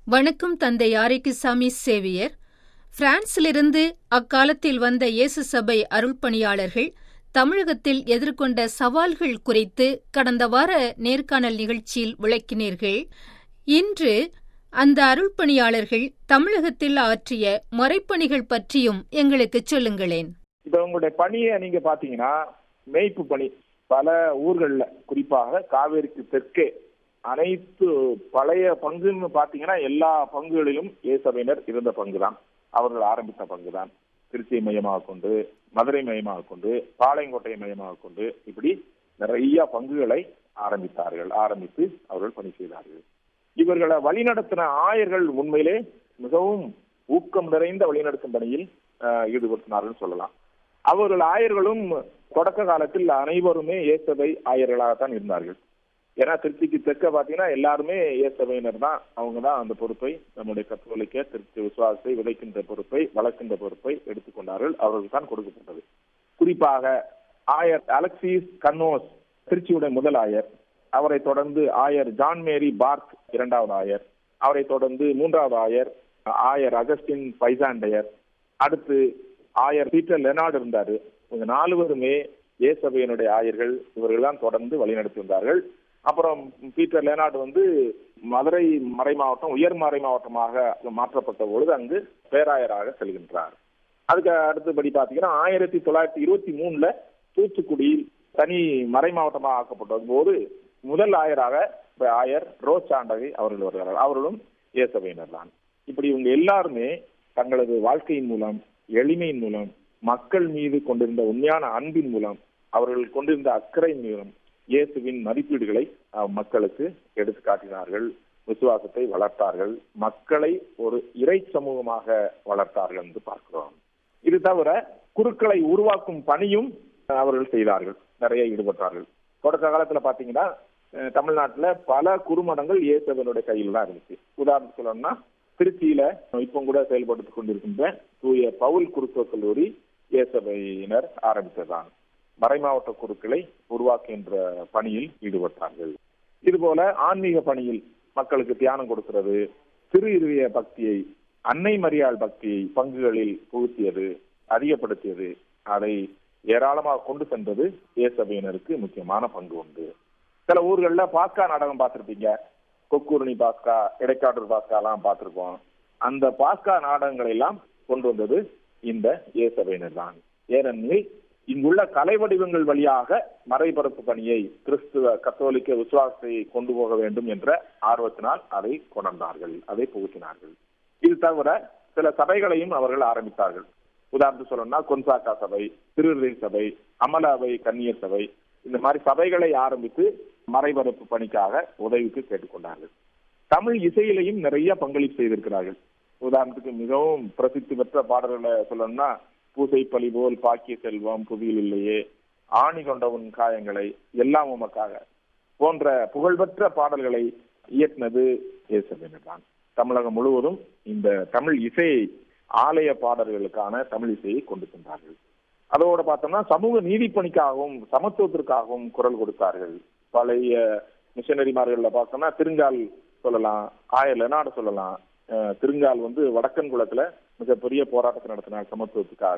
வணக்கம் தந்தை ஆரோக்கியசாமி சேவியர் பிரான்சிலிருந்து அக்காலத்தில் வந்த இயேசு சபை அருள்பணியாளர்கள் தமிழகத்தில் எதிர்கொண்ட சவால்கள் குறித்து கடந்த வார நேர்காணல் நிகழ்ச்சியில் விளக்கினீர்கள் இன்று அந்த அருள்பணியாளர்கள் தமிழகத்தில் ஆற்றிய மறைப்பணிகள் பற்றியும் எங்களுக்கு சொல்லுங்களேன் இப்ப உங்களுடைய பணியை நீங்க பாத்தீங்கன்னா மேய்ப்பு பணி பல ஊர்கள்ல குறிப்பாக காவேரிக்கு தெற்கே அனைத்து பழைய பங்குன்னு பாத்தீங்கன்னா எல்லா பங்குகளிலும் ஏசபையினர் இருந்த பங்குதான் அவர்கள் ஆரம்பித்த பங்குதான் திருச்சியை மையமாக கொண்டு மதுரை மையமாக கொண்டு பாளையங்கோட்டையை மையமாக கொண்டு இப்படி நிறைய பங்குகளை ஆரம்பித்தார்கள் ஆரம்பித்து அவர்கள் பணி செய்தார்கள் இவர்களை வழிநடத்தின ஆயர்கள் உண்மையிலே மிகவும் ஊக்கம் நிறைந்த வழிநடத்தும் பணியில் ஈடுபடுத்தினார்கள் சொல்லலாம் அவர்கள் ஆயர்களும் தொடக்க காலத்தில் அனைவருமே ஏசபை ஆயர்களாகத்தான் இருந்தார்கள் ஏன்னா திருச்சிக்கு தெற்க பாத்தீங்கன்னா எல்லாருமே ஏசபையினர் தான் அவங்க தான் அந்த பொறுப்பை நம்முடைய கத்தோலிக்க திருச்சி விசுவாசத்தை விதைக்கின்ற பொறுப்பை வளர்க்கின்ற பொறுப்பை எடுத்துக்கொண்டார்கள் அவர்களுக்கு தான் கொடுக்கப்பட்டது குறிப்பாக ஆயர் அலெக்சிஸ் கன்னோஸ் திருச்சியுடைய முதல் ஆயர் அவரை தொடர்ந்து ஆயர் ஜான் மேரி பார்க் இரண்டாவது ஆயர் அவரை தொடர்ந்து மூன்றாவது ஆயர் ஆயர் அகஸ்டின் பைசாண்டையர் அடுத்து ஆயர் பீட்டர் லெனார்டு இருந்தாரு இவங்க நாலுவருமே ஏசபையனுடைய ஆயர்கள் இவர்கள் தான் தொடர்ந்து வழிநடத்தி வந்தார்கள் அப்புறம் பீட்டர் லேனார்டு வந்து மதுரை மறை மாவட்டம் உயர் மறை மாவட்டமாக மாற்றப்பட்ட பொழுது அங்கு பேராயராக செல்கின்றார் அதுக்கு அடுத்தபடி பாத்தீங்கன்னா ஆயிரத்தி தொள்ளாயிரத்தி இருபத்தி மூணுல தூத்துக்குடியில் தனி மறை மாவட்டமாக ஆக்கப்பட்ட போது முதல் ஆயராக ஆயர் ரோஸ் சாண்டகை அவர்கள் வருகிறார் அவர்களும் இயேசபையினர் தான் இப்படி இவங்க எல்லாருமே தங்களது வாழ்க்கையின் மூலம் எளிமையின் மூலம் மக்கள் மீது கொண்டிருந்த உண்மையான அன்பின் மூலம் அவர்கள் கொண்டிருந்த அக்கறை மூலம் இயேசுவின் மதிப்பீடுகளை மக்களுக்கு எடுத்து காட்டினார்கள் விசுவாசத்தை வளர்த்தார்கள் மக்களை ஒரு இறை சமூகமாக வளர்த்தார்கள் என்று பார்க்கிறோம் இது தவிர குருக்களை உருவாக்கும் பணியும் அவர்கள் செய்தார்கள் நிறைய ஈடுபட்டார்கள் தொடக்க காலத்துல பாத்தீங்கன்னா தமிழ்நாட்டுல பல குறுமடங்கள் இயேசுவனுடைய கையில் தான் இருந்துச்சு உதாரணத்துக்கு சொல்லணும்னா திருச்சியில இப்போ கூட செயல்படுத்தி கொண்டிருக்கின்ற தூய பவுல் குருத்துவ கல்லூரி இயேசபையினர் ஆரம்பித்ததான் மறைமாவட்ட குருக்களை உருவாக்குகின்ற பணியில் ஈடுபட்டார்கள் இதுபோல ஆன்மீக பணியில் மக்களுக்கு தியானம் கொடுக்கிறது திரு இருவிய பக்தியை அன்னை மரியாள் பக்தியை பங்குகளில் புகுத்தியது அதிகப்படுத்தியது அதை ஏராளமாக கொண்டு சென்றது இயேசபையினருக்கு முக்கியமான பங்கு உண்டு சில ஊர்கள்ல பாஸ்கா நாடகம் பார்த்திருப்பீங்க கொக்கூரணி பாஸ்கா இடைக்காட்டூர் பாஸ்கா எல்லாம் பார்த்திருப்போம் அந்த பாஸ்கா நாடகங்களை எல்லாம் கொண்டு வந்தது இந்த இயேசபையினர் தான் ஏனெனில் இங்குள்ள கலை வடிவங்கள் வழியாக மறைபரப்பு பணியை கிறிஸ்துவ கத்தோலிக்க விசுவாசத்தை கொண்டு போக வேண்டும் என்ற ஆர்வத்தினால் அதை கொண்டார்கள் அதை புகுத்தினார்கள் இது தவிர சில சபைகளையும் அவர்கள் ஆரம்பித்தார்கள் உதாரணத்துக்கு சொல்லணும்னா கொன்சாக்கா சபை திருநிலை சபை அமலாவை கன்னியர் சபை இந்த மாதிரி சபைகளை ஆரம்பித்து மறைபரப்பு பணிக்காக உதவிக்கு கேட்டுக்கொண்டார்கள் தமிழ் இசையிலையும் நிறைய பங்களிப்பு செய்திருக்கிறார்கள் உதாரணத்துக்கு மிகவும் பிரசித்தி பெற்ற பாடல்களை சொல்லணும்னா பூசை பழி போல் பாக்கிய செல்வம் புதியில் இல்லையே ஆணி கொண்ட உன் காயங்களை எல்லாம் உமக்காக போன்ற புகழ்பெற்ற பாடல்களை இயற்றினது இயேசபேனர் தான் தமிழகம் முழுவதும் இந்த தமிழ் இசையை ஆலய பாடல்களுக்கான தமிழ் இசையை கொண்டு சென்றார்கள் அதோட பார்த்தோம்னா சமூக நீதி பணிக்காகவும் சமத்துவத்திற்காகவும் குரல் கொடுத்தார்கள் பழைய மிஷனரிமார்கள்ல பார்த்தோம்னா திருங்கால் சொல்லலாம் ஆயர் லெனாடு சொல்லலாம் திருங்கால் வந்து வடக்கன் குளத்துல மிகப்பெரிய போராட்டத்தை நடத்தினார் சமத்துவத்துக்காக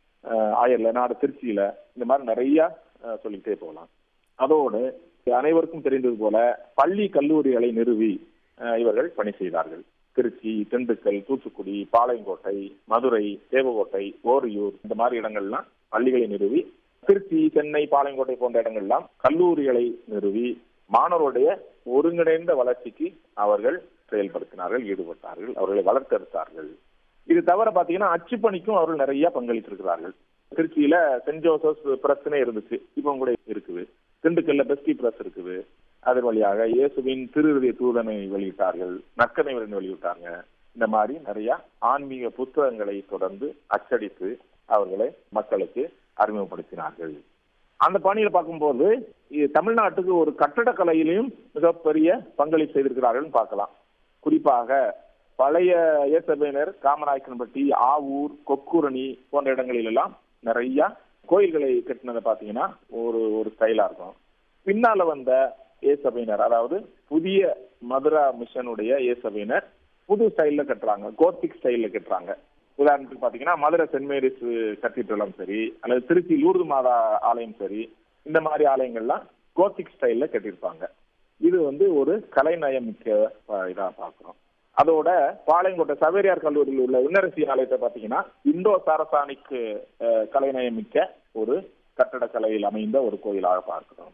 ஆயர் லெனாடு திருச்சியில இந்த மாதிரி நிறைய சொல்லிக்கிட்டே போகலாம் அதோடு அனைவருக்கும் தெரிந்தது போல பள்ளி கல்லூரிகளை நிறுவி இவர்கள் பணி செய்தார்கள் திருச்சி திண்டுக்கல் தூத்துக்குடி பாளையங்கோட்டை மதுரை தேவகோட்டை ஓரியூர் இந்த மாதிரி இடங்கள்லாம் பள்ளிகளை நிறுவி திருச்சி சென்னை பாளையங்கோட்டை போன்ற இடங்கள்லாம் கல்லூரிகளை நிறுவி மாணவருடைய ஒருங்கிணைந்த வளர்ச்சிக்கு அவர்கள் செயல்படுத்தினார்கள் ஈடுபட்டார்கள் அவர்களை வளர்த்தெடுத்தார்கள் இது தவிர பாத்தீங்கன்னா அச்சுப்பணிக்கும் அவர்கள் நிறைய பங்களித்திருக்கிறார்கள் திருச்சியில சென்ட் ஜோசப் பிரஸ்னே இருந்துச்சு இப்போ கூட இருக்குது திண்டுக்கல்ல பெஸ்டி பிரஸ் இருக்குது அதன் வழியாக இயேசுவின் திருவிதிய தூதனை வெளியிட்டார்கள் நற்கனை வெளியிட்டாங்க இந்த மாதிரி நிறைய ஆன்மீக புத்தகங்களை தொடர்ந்து அச்சடித்து அவர்களை மக்களுக்கு அறிமுகப்படுத்தினார்கள் அந்த பணியில பார்க்கும்போது தமிழ்நாட்டுக்கு ஒரு கட்டடக்கலையிலையும் மிகப்பெரிய பங்களிப்பு செய்திருக்கிறார்கள் பார்க்கலாம் குறிப்பாக பழைய இயேசபையினர் காமநாயக்கன்பட்டி ஆவூர் கொக்குரணி போன்ற இடங்களில் எல்லாம் நிறைய கோயில்களை கட்டினதை பாத்தீங்கன்னா ஒரு ஒரு ஸ்டைலா இருக்கும் பின்னால வந்த ஏசபையினர் அதாவது புதிய மதுரா மிஷனுடைய ஏசபையினர் புது ஸ்டைல்ல கட்டுறாங்க கோத்திக் ஸ்டைல்ல கட்டுறாங்க உதாரணத்துக்கு பாத்தீங்கன்னா மதுரை சென்ட் மேரிஸ் கத்தீட்ரலும் சரி அல்லது திருச்சி லூர்து மாதா ஆலயம் சரி இந்த மாதிரி ஆலயங்கள்லாம் கோத்திக் ஸ்டைல்ல கட்டியிருப்பாங்க இது வந்து ஒரு கலைநயம் மிக்க அஹ், இதா பாக்குறோம் அதோட பாளையங்கோட்டை சவேரியார் கல்லூரியில் உள்ள இன்னரசி ஆலயத்தை பாத்தீங்கன்னா இந்தோ சாரசானிக் அஹ், கலைநயம் மிக்க ஒரு கட்டடக்கலையில் அமைந்த ஒரு கோயிலாக பார்க்கிறோம்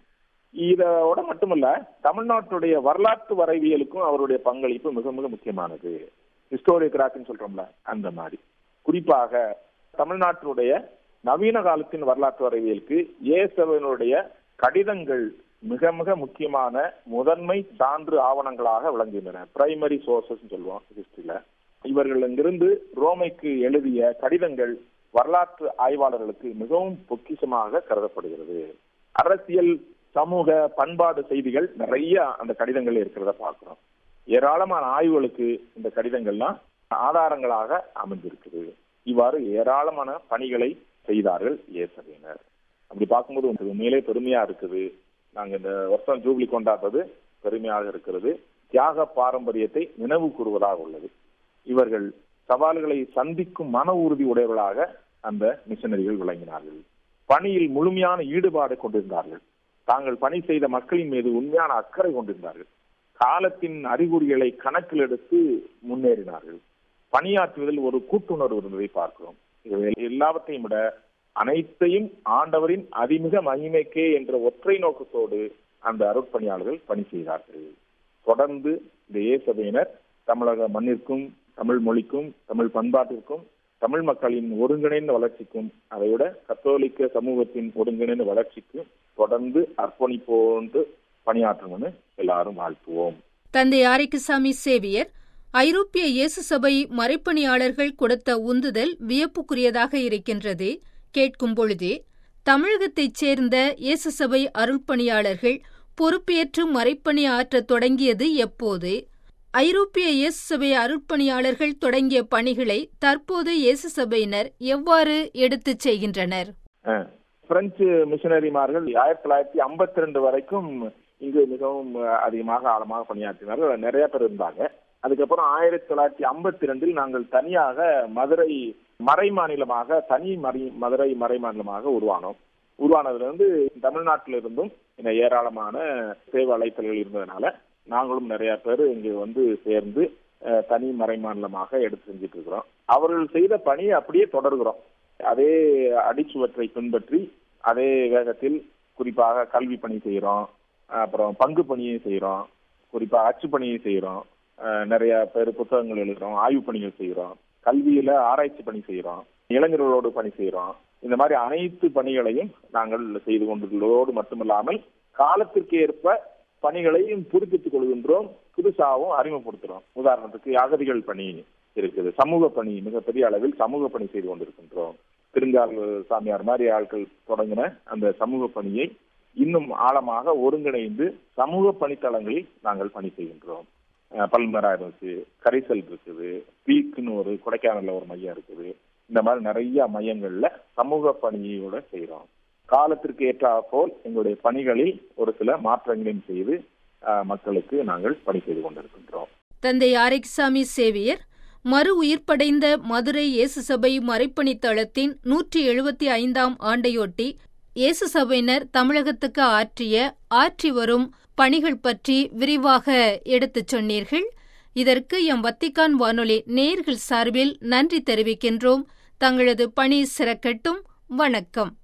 இதோட மட்டுமல்ல தமிழ்நாட்டுடைய வரலாற்று வரைவியலுக்கும் அவருடைய பங்களிப்பு மிக மிக முக்கியமானது ஹிஸ்டோரியோகிராஃபின்னு சொல்றோம்ல அந்த மாதிரி குறிப்பாக தமிழ்நாட்டினுடைய நவீன காலத்தின் வரலாற்று வரைவியலுக்கு ஏசவனுடைய கடிதங்கள் மிக மிக முக்கியமான முதன்மை சான்று ஆவணங்களாக விளங்குகின்றன பிரைமரி சோர்சஸ் சொல்லுவோம் ஹிஸ்டரியில இவர்கள் இங்கிருந்து ரோமைக்கு எழுதிய கடிதங்கள் வரலாற்று ஆய்வாளர்களுக்கு மிகவும் பொக்கிஷமாக கருதப்படுகிறது அரசியல் சமூக பண்பாடு செய்திகள் நிறைய அந்த கடிதங்கள் இருக்கிறத பார்க்கிறோம் ஏராளமான ஆய்வுகளுக்கு இந்த கடிதங்கள்லாம் ஆதாரங்களாக அமைஞ்சிருக்குது இவ்வாறு ஏராளமான பணிகளை செய்தார்கள் ஏசவியினர் அப்படி பார்க்கும்போது உங்களுக்கு உண்மையிலே பெருமையா இருக்குது நாங்க இந்த வருஷம் ஜூப்ளி கொண்டாடுறது பெருமையாக இருக்கிறது தியாக பாரம்பரியத்தை நினைவு கூறுவதாக உள்ளது இவர்கள் சவால்களை சந்திக்கும் மன உறுதி உடையவர்களாக அந்த மிஷனரிகள் விளங்கினார்கள் பணியில் முழுமையான ஈடுபாடு கொண்டிருந்தார்கள் தாங்கள் பணி செய்த மக்களின் மீது உண்மையான அக்கறை கொண்டிருந்தார்கள் காலத்தின் அறிகுறிகளை கணக்கில் எடுத்து முன்னேறினார்கள் பணியாற்றுவதில் ஒரு கூட்டுணர்வு இருந்ததை பார்க்கிறோம் இவை எல்லாவற்றையும் விட அனைத்தையும் ஆண்டவரின் அதிமிக மகிமைக்கே என்ற ஒற்றை நோக்கத்தோடு அந்த அருட்பணியாளர்கள் பணி செய்தார்கள் தொடர்ந்து இந்த ஏசபையினர் தமிழக மண்ணிற்கும் தமிழ் மொழிக்கும் தமிழ் பண்பாட்டிற்கும் தமிழ் மக்களின் ஒருங்கிணைந்த வளர்ச்சிக்கும் அதைவிட கத்தோலிக்க சமூகத்தின் ஒருங்கிணைந்த வளர்ச்சிக்கும் தொடர்ந்து அர்ப்பணிப்போன்று பணியாற்றணும்னு எல்லாரும் வாழ்த்துவோம் தந்தை ஆரைக்குசாமி சேவியர் ஐரோப்பிய இயேசு சபை மறைப்பணியாளர்கள் கொடுத்த உந்துதல் வியப்புக்குரியதாக இருக்கின்றது கேட்கும் பொழுதே தமிழகத்தைச் சேர்ந்த இயேசு சபை அருள்பணியாளர்கள் பொறுப்பேற்று மறைப்பணி ஆற்றத் தொடங்கியது எப்போது ஐரோப்பிய இயேசு சபை அருட்பணியாளர்கள் தொடங்கிய பணிகளை தற்போது இயேசு சபையினர் எவ்வாறு எடுத்துச் செய்கின்றனர் அஹ், பிரெஞ்சு மிஷனரிமார்கள் ஆயிரத்தி தொள்ளாயிரத்தி ஐம்பத்தி ரெண்டு வரைக்கும் இங்கு மிகவும் அஹ், அதிகமாக ஆழமாக பணியாற்றினார்கள் நிறைய பேர் இருந்தாங்க அதுக்கப்புறம் ஆயிரத்தி தொள்ளாயிரத்தி ஐம்பத்தி ரெண்டில் நாங்கள் தனியாக மதுரை மறை மாநிலமாக தனி மறை மதுரை மறை மாநிலமாக உருவானோம் உருவானதுல இருந்து தமிழ்நாட்டில இருந்தும் இந்த ஏராளமான சேவை அழைத்தல்கள் இருந்ததுனால நாங்களும் நிறைய பேர் இங்கு வந்து சேர்ந்து அஹ், தனி மறை மாநிலமாக எடுத்து செஞ்சுட்டு இருக்கிறோம் அவர்கள் செய்த பணியை அப்படியே தொடர்கிறோம் அதே அடிச்சுவற்றை பின்பற்றி அதே வேகத்தில் குறிப்பாக கல்வி பணி செய்கிறோம் அப்புறம் பங்கு பணியை செய்கிறோம் குறிப்பாக அச்சு பணியை செய்கிறோம் நிறைய பேர் புத்தகங்கள் எழுதுறோம் ஆய்வு பணிகள் செய்கிறோம் கல்வியில ஆராய்ச்சி பணி செய்கிறோம் இளைஞர்களோடு பணி செய்கிறோம் இந்த மாதிரி அனைத்து பணிகளையும் நாங்கள் செய்து கொண்டுள்ளதோடு மட்டுமல்லாமல் காலத்திற்கு ஏற்ப பணிகளையும் புதுப்பித்துக் கொள்கின்றோம் புதுசாகவும் அறிமுகப்படுத்துறோம் உதாரணத்துக்கு அகதிகள் பணி இருக்குது சமூக பணி மிகப்பெரிய அளவில் சமூக பணி செய்து கொண்டிருக்கின்றோம் திருங்கால் சாமியார் மாதிரி ஆட்கள் தொடங்கின அந்த சமூக பணியை இன்னும் ஆழமாக ஒருங்கிணைந்து சமூக பணித்தளங்களில் நாங்கள் பணி செய்கின்றோம் அஹ் பல்மரா இருந்துச்சு கரிசல் இருக்குது பீக்குன்னு ஒரு கொடைக்கானல்ல ஒரு மையம் இருக்குது இந்த மாதிரி நிறைய மையங்கள்ல சமூக பணியோட செய்யறோம் காலத்திற்கு ஏற்றா போல் எங்களுடைய பணிகளில் ஒரு சில மாற்றங்களையும் செய்து அஹ், மக்களுக்கு நாங்கள் பணி செய்து கொண்டிருக்கின்றோம் தந்தை ஆரைக்சாமி சேவியர் மறு உயிர்ப்படைந்த மதுரை இயேசு சபை மறைப்பணித் தளத்தின் நூற்றி எழுபத்தி ஐந்தாம் ஆண்டையொட்டி இயேசு சபையினர் தமிழகத்துக்கு ஆற்றிய ஆற்றி வரும் பணிகள் பற்றி விரிவாக எடுத்துச் சொன்னீர்கள் இதற்கு எம் வத்திக்கான் வானொலி நேர்கள் சார்பில் நன்றி தெரிவிக்கின்றோம் தங்களது பணி சிறக்கட்டும் வணக்கம்